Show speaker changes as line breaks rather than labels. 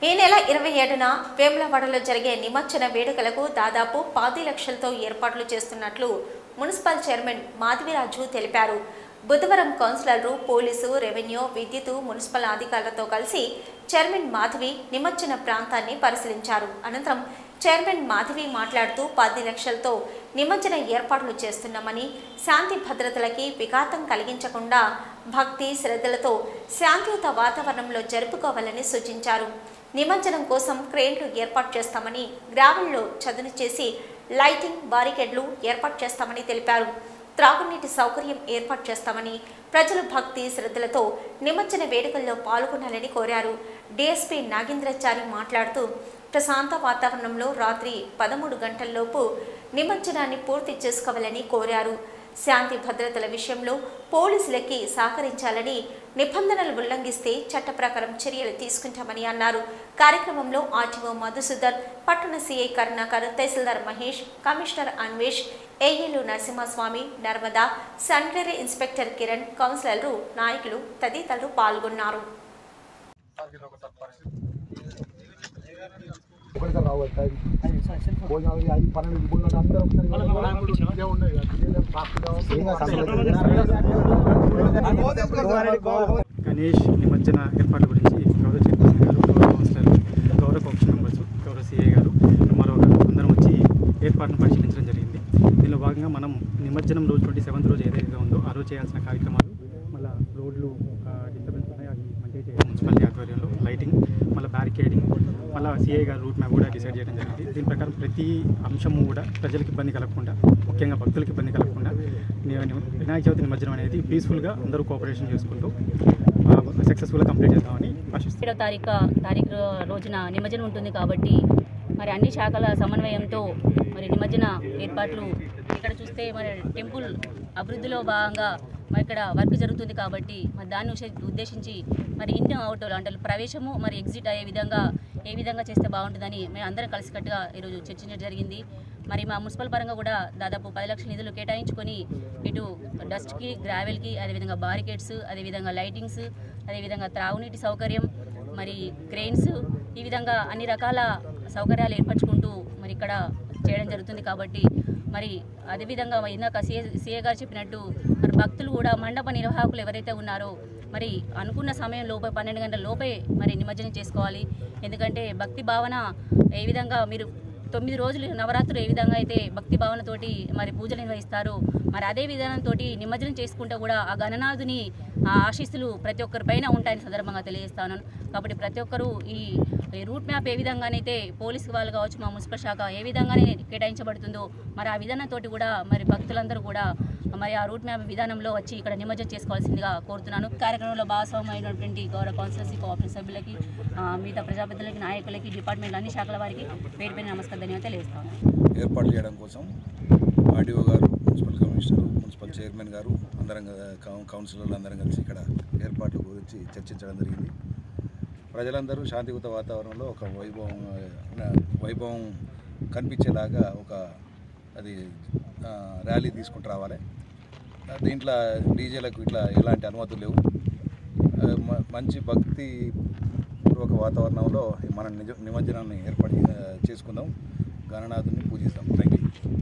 ఈ నెల ఇరవై ఏడున వేములవాడలో జరిగే నిమజ్జన వేడుకలకు దాదాపు పది లక్షలతో ఏర్పాట్లు చేస్తున్నట్లు మున్సిపల్ చైర్మన్ మాధవిరాజు తెలిపారు బుధవారం కౌన్సిలర్లు పోలీసు రెవెన్యూ విద్యుత్ మున్సిపల్ అధికారులతో కలిసి చైర్మన్ మాధవి నిమజ్జన ప్రాంతాన్ని పరిశీలించారు అనంతరం చైర్మన్ మాధవి మాట్లాడుతూ పది లక్షలతో నిమజ్జన ఏర్పాట్లు చేస్తున్నామని శాంతి భద్రతలకి విఘాతం కలిగించకుండా భక్తి శ్రద్ధలతో శాంతియుత వాతావరణంలో జరుపుకోవాలని సూచించారు నిమజ్జనం కోసం క్రేన్లు ఏర్పాటు చేస్తామని గ్రామంలో చదును చేసి లైటింగ్ బారికేడ్లు ఏర్పాటు చేస్తామని తెలిపారు త్రాగునీటి సౌకర్యం ఏర్పాటు చేస్తామని ప్రజలు భక్తి శ్రద్ధలతో నిమజ్జన వేడుకల్లో పాల్గొనాలని కోరారు డీఎస్పీ నాగేంద్రచారి మాట్లాడుతూ ప్రశాంత వాతావరణంలో రాత్రి పదమూడు గంటల్లోపు నిమజ్జనాన్ని పూర్తి చేసుకోవాలని కోరారు శాంతి భద్రతల విషయంలో పోలీసులకి సహకరించాలని నిబంధనలు ఉల్లంఘిస్తే చట్ట ప్రకారం చర్యలు తీసుకుంటామని అన్నారు కార్యక్రమంలో ఆర్టీఓ మధుసూదన్ పట్టణ సిఐ కరుణాకర్ తహసీల్దార్ మహేష్ కమిషనర్ అన్వేష్ ఏఈలు నరసింహస్వామి నర్మదా శానిటరీ ఇన్స్పెక్టర్ కిరణ్ కౌన్సిలర్లు నాయకులు తదితరులు పాల్గొన్నారు
ఒకటిసారి రావు అది టైం భోజనాలు ఐదు పన్నెండు మూడు అందరూ ఒకసారి ఇదే ఉన్నాయి కదా. ఇదే పాస్
గణేష్ నిమజ్జన ఏర్పాట్ల గురించి గౌరవ చైర్మన్ గారు గౌరవ కౌన్సిలర్లు గౌరవ కౌన్సిల్ మెంబర్స్ గౌరవ సిఐ గారు మరో గారు అందరం వచ్చి ఏర్పాటును పరిశీలించడం జరిగింది దీనిలో భాగంగా మనం నిమజ్జనం రోజు ట్వంటీ సెవెంత్ రోజు ఏదైతే ఉందో ఆ రోజు చేయాల్సిన కార్యక్రమాలు మళ్ళీ రోడ్లు డిస్టర్బెన్స్ ఉన్నాయి అది మంచిగా చేయాలి మున్సిపాలిటీ ఆధ్వర్యంలో లైటింగ్ మళ్ళీ బ్యారికేడింగ్ మళ్ళీ సిఐ గారు రూట్ మ్యాప్ కూడా డిసైడ్ చేయడం జరిగింది దీని ప్రకారం ప్రతి అంశము కూడా ప్రజలకు ఇబ్బంది కలగకుండా ముఖ్యంగా భక్తులకు ఇబ్బంది కలగకుండా ని- ని- వినాయక చవితి నిమజ్జనం అనేది పీస్ఫుల్గా అందరూ కోఆపరేషన్ చేసుకుంటూ సక్సెస్ఫుల్గా కంప్లీట్ చేద్దామని ఆశిస్తున్నాను
ఏడవ తారీఖు తారీఖు రోజున నిమజ్జనం ఉంటుంది కాబట్టి మరి అన్ని శాఖల సమన్వయంతో మరి నిమజ్జన ఏర్పాట్లు ఇక్కడ చూస్తే మరి టెంపుల్ అభివృద్ధిలో భాగంగా మరి ఇక్కడ వర్క్ జరుగుతుంది కాబట్టి మరి దాన్ని ఉషే- ఉద్దేశించి మరి ఇన్ అవుట్ అంటే ప్రవేశము మరి ఎగ్జిట్ అయ్యే విధంగా ఏ విధంగా చేస్తే బాగుంటుందని మేము అందరం కలిసికట్టుగా ఈరోజు చర్చించడం జరిగింది మరి మా మున్సిపల్ పరంగా కూడా దాదాపు పది లక్షల నిధులు కేటాయించుకొని ఇటు డస్ట్కి గ్రావెల్కి అదేవిధంగా బారికేడ్స్ అదేవిధంగా లైటింగ్స్ అదేవిధంగా త్రాగునీటి సౌకర్యం మరి క్రెయిన్స్ ఈ విధంగా అన్ని రకాల సౌకర్యాలు ఏర్పరచుకుంటూ మరి ఇక్కడ చేయడం జరుగుతుంది కాబట్టి మరి అదేవిధంగా ఇందాక సీఏ సీఏ గారు చెప్పినట్టు మరి భక్తులు కూడా మండప నిర్వాహకులు ఎవరైతే ఉన్నారో మరి అనుకున్న సమయం లోపే పన్నెండు గంటల లోపే మరి నిమజ్జనం చేసుకోవాలి ఎందుకంటే భక్తి భావన ఏ విధంగా మీరు తొమ్మిది రోజులు నవరాత్రులు ఏ విధంగా అయితే భక్తి భావనతోటి మరి పూజలు నిర్వహిస్తారో మరి అదే విధానంతో నిమజ్జనం చేసుకుంటే కూడా ఆ గణనాథుని ఆ ఆశీస్సులు ప్రతి ఒక్కరి పైన ఉంటాయని సందర్భంగా తెలియజేస్తాను కాబట్టి ప్రతి ఒక్కరూ ఈ ఈ రూట్ మ్యాప్ ఏ విధంగానైతే పోలీసు వాళ్ళు కావచ్చు మా మున్సిపల్ శాఖ ఏ విధంగానే కేటాయించబడుతుందో మరి ఆ విధానంతో కూడా మరి భక్తులందరూ కూడా మరి ఆ రూట్ మ్యాప్ విధానంలో వచ్చి ఇక్కడ నిమజ్జనం చేసుకోవాల్సిందిగా కోరుతున్నాను కార్యక్రమంలో భాగస్వామైనటువంటి గౌరవ కౌన్సిలర్స్ కోఆపరేటివ్ సభ్యులకి ఆ, మిగతా ప్రజాప్రతినిధులకి నాయకులకి డిపార్ట్మెంట్ అన్ని శాఖల వారికి పేరు పేరు నమస్కారం ధన్యవాదాలు తెలియజేస్తాను
ఏర్పాటు చేయడం కోసం ఆర్డీఓ గారు మున్సిపల్ కమిషనర్ మున్సిపల్ చైర్మన్ గారు అందరం క- కౌ- కౌన్సిలర్లు అందరం కలిసి ఇక్కడ ఏర్పాట్ల గురించి చర్చించడం జరిగింది ప్రజలందరూ శాంతియుత వాతావరణంలో ఒక వైభవం ఆ, వైభవం కనిపించేలాగా ఒక అది ఆ, ర్యాలీ తీసుకుంటూ రావాలి ఆ, దీంట్లో డీజేలకు ఇట్లా ఎలాంటి అనుమతులు లేవు ఆ, మ- మంచి భక్తి పూర్వక వాతావరణంలో మన నిజ నిమజ్జనాన్ని ఏర్పాటు చే- చేసుకుందాం గణనాథుని పూజిస్తాం థ్యాంక్ యూ